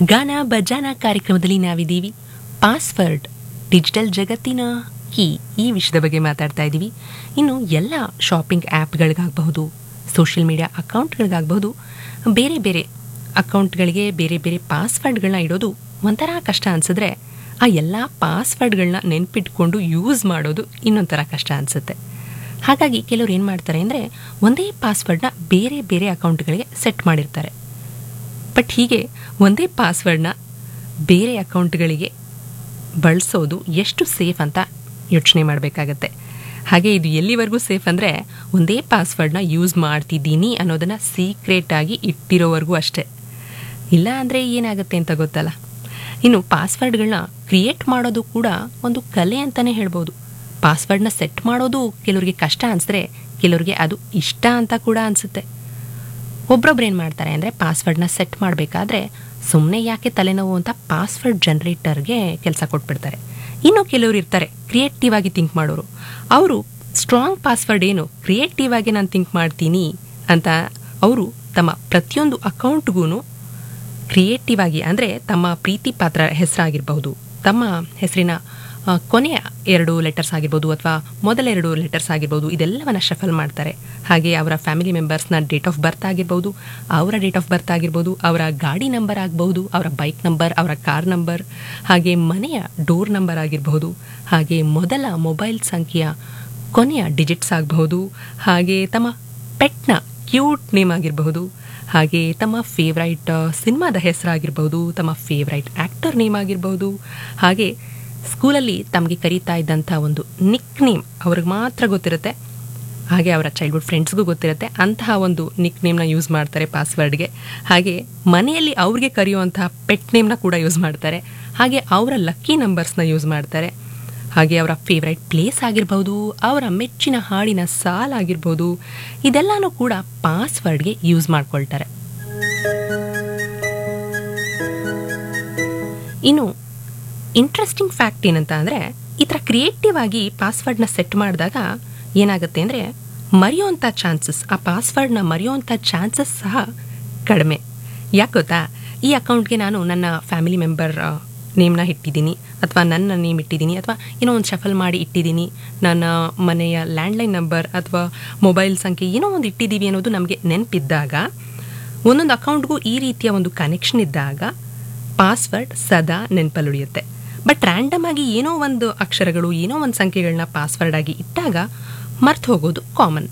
ಗಾನ ಬಜಾನ ಕಾರ್ಯಕ್ರಮದಲ್ಲಿ ನಾವಿದ್ದೀವಿ ಪಾಸ್ವರ್ಡ್ ಡಿಜಿಟಲ್ ಜಗತ್ತಿನ ಕೀ ಈ ವಿಷಯದ ಬಗ್ಗೆ ಮಾತಾಡ್ತಾ ಇದ್ದೀವಿ ಇನ್ನು ಎಲ್ಲ ಶಾಪಿಂಗ್ ಆ್ಯಪ್ಗಳಿಗಾಗಬಹುದು ಸೋಷಿಯಲ್ ಮೀಡಿಯಾ ಅಕೌಂಟ್ಗಳಿಗಾಗಬಹುದು ಬೇರೆ ಬೇರೆ ಅಕೌಂಟ್ಗಳಿಗೆ ಬೇರೆ ಬೇರೆ ಪಾಸ್ವರ್ಡ್ಗಳನ್ನ ಇಡೋದು ಒಂಥರ ಕಷ್ಟ ಅನಿಸಿದ್ರೆ ಆ ಎಲ್ಲ ಪಾಸ್ವರ್ಡ್ಗಳನ್ನ ನೆನ್ಪಿಟ್ಕೊಂಡು ಯೂಸ್ ಮಾಡೋದು ಇನ್ನೊಂಥರ ಕಷ್ಟ ಅನಿಸುತ್ತೆ ಹಾಗಾಗಿ ಕೆಲವ್ರು ಏನು ಮಾಡ್ತಾರೆ ಅಂದರೆ ಒಂದೇ ಪಾಸ್ವರ್ಡ್ನ ಬೇರೆ ಬೇರೆ ಅಕೌಂಟ್ಗಳಿಗೆ ಸೆಟ್ ಮಾಡಿರ್ತಾರೆ ಬಟ್ ಹೀಗೆ ಒಂದೇ ಪಾಸ್ವರ್ಡ್ನ ಬೇರೆ ಅಕೌಂಟ್ಗಳಿಗೆ ಬಳಸೋದು ಎಷ್ಟು ಸೇಫ್ ಅಂತ ಯೋಚನೆ ಮಾಡಬೇಕಾಗತ್ತೆ ಹಾಗೆ ಇದು ಎಲ್ಲಿವರೆಗೂ ಸೇಫ್ ಅಂದರೆ ಒಂದೇ ಪಾಸ್ವರ್ಡ್ನ ಯೂಸ್ ಮಾಡ್ತಿದ್ದೀನಿ ಅನ್ನೋದನ್ನು ಸೀಕ್ರೆಟಾಗಿ ಇಟ್ಟಿರೋವರೆಗೂ ಅಷ್ಟೇ ಇಲ್ಲ ಅಂದರೆ ಏನಾಗುತ್ತೆ ಅಂತ ಗೊತ್ತಲ್ಲ ಇನ್ನು ಪಾಸ್ವರ್ಡ್ಗಳನ್ನ ಕ್ರಿಯೇಟ್ ಮಾಡೋದು ಕೂಡ ಒಂದು ಕಲೆ ಅಂತಲೇ ಹೇಳ್ಬೋದು ಪಾಸ್ವರ್ಡ್ನ ಸೆಟ್ ಮಾಡೋದು ಕೆಲವರಿಗೆ ಕಷ್ಟ ಅನಿಸಿದ್ರೆ ಕೆಲವರಿಗೆ ಅದು ಇಷ್ಟ ಅಂತ ಕೂಡ ಅನಿಸುತ್ತೆ ಒಬ್ರೊಬ್ರು ಏನು ಮಾಡ್ತಾರೆ ಅಂದರೆ ಪಾಸ್ವರ್ಡ್ನ ಸೆಟ್ ಮಾಡಬೇಕಾದ್ರೆ ಸುಮ್ಮನೆ ಯಾಕೆ ತಲೆನೋವು ಅಂತ ಪಾಸ್ವರ್ಡ್ ಜನ್ರೇಟರ್ಗೆ ಕೆಲಸ ಕೊಟ್ಬಿಡ್ತಾರೆ ಇನ್ನು ಕೆಲವರು ಇರ್ತಾರೆ ಕ್ರಿಯೇಟಿವ್ ಆಗಿ ಥಿಂಕ್ ಮಾಡೋರು ಅವರು ಸ್ಟ್ರಾಂಗ್ ಪಾಸ್ವರ್ಡ್ ಏನು ಕ್ರಿಯೇಟಿವ್ ಆಗಿ ನಾನು ಥಿಂಕ್ ಮಾಡ್ತೀನಿ ಅಂತ ಅವರು ತಮ್ಮ ಪ್ರತಿಯೊಂದು ಅಕೌಂಟ್ಗೂ ಕ್ರಿಯೇಟಿವ್ ಆಗಿ ಅಂದರೆ ತಮ್ಮ ಪ್ರೀತಿ ಪಾತ್ರ ಹೆಸರಾಗಿರ್ಬಹುದು ತಮ್ಮ ಹೆಸರಿನ ಆ, ಕೊನೆಯ ಎರಡು ಲೆಟರ್ಸ್ ಆಗಿರ್ಬೋದು ಅಥವಾ ಮೊದಲ ಎರಡು ಲೆಟರ್ಸ್ ಆಗಿರ್ಬೋದು ಇದೆಲ್ಲವನ್ನ ಶಫಲ್ ಮಾಡ್ತಾರೆ ಹಾಗೆ ಅವರ ಫ್ಯಾಮಿಲಿ ಮೆಂಬರ್ಸ್ನ ಡೇಟ್ ಆಫ್ ಬರ್ತ್ ಆಗಿರ್ಬೋದು ಅವರ ಡೇಟ್ ಆಫ್ ಬರ್ತ್ ಆಗಿರ್ಬೋದು ಅವರ ಗಾಡಿ ನಂಬರ್ ಆಗಬಹುದು ಅವರ ಬೈಕ್ ನಂಬರ್ ಅವರ ಕಾರ್ ನಂಬರ್ ಹಾಗೆ ಮನೆಯ ಡೋರ್ ನಂಬರ್ ಆಗಿರಬಹುದು ಹಾಗೆ ಮೊದಲ ಮೊಬೈಲ್ ಸಂಖ್ಯೆಯ ಕೊನೆಯ ಡಿಜಿಟ್ಸ್ ಆಗಬಹುದು ಹಾಗೆ ತಮ್ಮ ಪೆಟ್ನ ಕ್ಯೂಟ್ ನೇಮ್ ಆಗಿರಬಹುದು ಹಾಗೆ ತಮ್ಮ ಫೇವ್ರೈಟ್ ಸಿನಿಮಾದ ಹೆಸರಾಗಿರ್ಬೋದು ತಮ್ಮ ಫೇವ್ರೈಟ್ ಆ್ಯಕ್ಟರ್ ನೇಮ್ ಆಗಿರ್ಬೋದು ಹಾಗೆ ಸ್ಕೂಲಲ್ಲಿ ತಮಗೆ ಕರೀತಾ ಇದ್ದಂಥ ಒಂದು ನಿಕ್ ನೇಮ್ ಅವ್ರಿಗೆ ಮಾತ್ರ ಗೊತ್ತಿರುತ್ತೆ ಹಾಗೆ ಅವರ ಚೈಲ್ಡ್ಹುಡ್ ಫ್ರೆಂಡ್ಸ್ಗೂ ಗೊತ್ತಿರುತ್ತೆ ಅಂತಹ ಒಂದು ನಿಕ್ ನೇಮ್ನ ಯೂಸ್ ಮಾಡ್ತಾರೆ ಪಾಸ್ವರ್ಡ್ಗೆ ಹಾಗೆ ಮನೆಯಲ್ಲಿ ಅವ್ರಿಗೆ ಕರೆಯುವಂತಹ ಪೆಟ್ ನೇಮ್ನ ಕೂಡ ಯೂಸ್ ಮಾಡ್ತಾರೆ ಹಾಗೆ ಅವರ ಲಕ್ಕಿ ನಂಬರ್ಸ್ನ ಯೂಸ್ ಮಾಡ್ತಾರೆ ಹಾಗೆ ಅವರ ಫೇವ್ರೈಟ್ ಪ್ಲೇಸ್ ಆಗಿರ್ಬೋದು ಅವರ ಮೆಚ್ಚಿನ ಹಾಡಿನ ಸಾಲ್ ಆಗಿರ್ಬೋದು ಇದೆಲ್ಲನೂ ಕೂಡ ಪಾಸ್ವರ್ಡ್ಗೆ ಯೂಸ್ ಮಾಡ್ಕೊಳ್ತಾರೆ ಇನ್ನು ಇಂಟ್ರೆಸ್ಟಿಂಗ್ ಫ್ಯಾಕ್ಟ್ ಏನಂತ ಅಂದರೆ ಈ ಥರ ಕ್ರಿಯೇಟಿವ್ ಆಗಿ ಪಾಸ್ವರ್ಡ್ನ ಸೆಟ್ ಮಾಡಿದಾಗ ಏನಾಗುತ್ತೆ ಅಂದರೆ ಮರೆಯೋವಂಥ ಚಾನ್ಸಸ್ ಆ ಪಾಸ್ವರ್ಡ್ನ ಮರೆಯೋವಂಥ ಚಾನ್ಸಸ್ ಸಹ ಕಡಿಮೆ ಯಾಕೆ ಗೊತ್ತಾ ಈ ಅಕೌಂಟ್ಗೆ ನಾನು ನನ್ನ ಫ್ಯಾಮಿಲಿ ಮೆಂಬರ್ ನೇಮ್ನ ಇಟ್ಟಿದ್ದೀನಿ ಅಥವಾ ನನ್ನ ನೇಮ್ ಇಟ್ಟಿದ್ದೀನಿ ಅಥವಾ ಏನೋ ಒಂದು ಶಫಲ್ ಮಾಡಿ ಇಟ್ಟಿದ್ದೀನಿ ನನ್ನ ಮನೆಯ ಲ್ಯಾಂಡ್ಲೈನ್ ನಂಬರ್ ಅಥವಾ ಮೊಬೈಲ್ ಸಂಖ್ಯೆ ಏನೋ ಒಂದು ಇಟ್ಟಿದ್ದೀವಿ ಅನ್ನೋದು ನಮಗೆ ನೆನಪಿದ್ದಾಗ ಒಂದೊಂದು ಅಕೌಂಟ್ಗೂ ಈ ರೀತಿಯ ಒಂದು ಕನೆಕ್ಷನ್ ಇದ್ದಾಗ ಪಾಸ್ವರ್ಡ್ ಸದಾ ನೆನಪಲ್ಲಿ ಉಳಿಯುತ್ತೆ ಬಟ್ ರ್ಯಾಂಡಮ್ ಆಗಿ ಏನೋ ಒಂದು ಅಕ್ಷರಗಳು ಏನೋ ಒಂದು ಸಂಖ್ಯೆಗಳನ್ನ ಪಾಸ್ವರ್ಡ್ ಆಗಿ ಇಟ್ಟಾಗ ಮರ್ತು ಹೋಗೋದು ಕಾಮನ್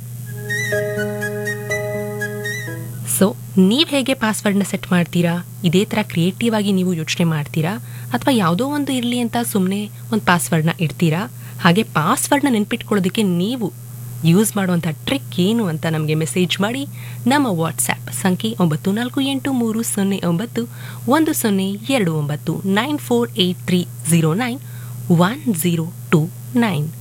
ಸೊ ನೀವು ಹೇಗೆ ಪಾಸ್ವರ್ಡ್ನ ಸೆಟ್ ಮಾಡ್ತೀರಾ ಇದೇ ಥರ ಕ್ರಿಯೇಟಿವ್ ಆಗಿ ನೀವು ಯೋಚನೆ ಮಾಡ್ತೀರಾ ಅಥವಾ ಯಾವುದೋ ಒಂದು ಇರಲಿ ಅಂತ ಸುಮ್ಮನೆ ಒಂದು ಪಾಸ್ವರ್ಡ್ನ ಇಡ್ತೀರಾ ಹಾಗೆ ಪಾಸ್ವರ್ಡ್ನ ನೆನ್ಪಿಟ್ಕೊಳ್ಳೋದಕ್ಕೆ ನೀವು ಯೂಸ್ ಮಾಡುವಂಥ ಟ್ರಿಕ್ ಏನು ಅಂತ ನಮಗೆ ಮೆಸೇಜ್ ಮಾಡಿ ನಮ್ಮ ವಾಟ್ಸ್ಯಾಪ್ ಸಂಖ್ಯೆ ಒಂಬತ್ತು ನಾಲ್ಕು ಎಂಟು ಮೂರು ಸೊನ್ನೆ ಒಂಬತ್ತು ಒಂದು ಸೊನ್ನೆ ಎರಡು ಒಂಬತ್ತು nine four eight three zero nine one zero two nine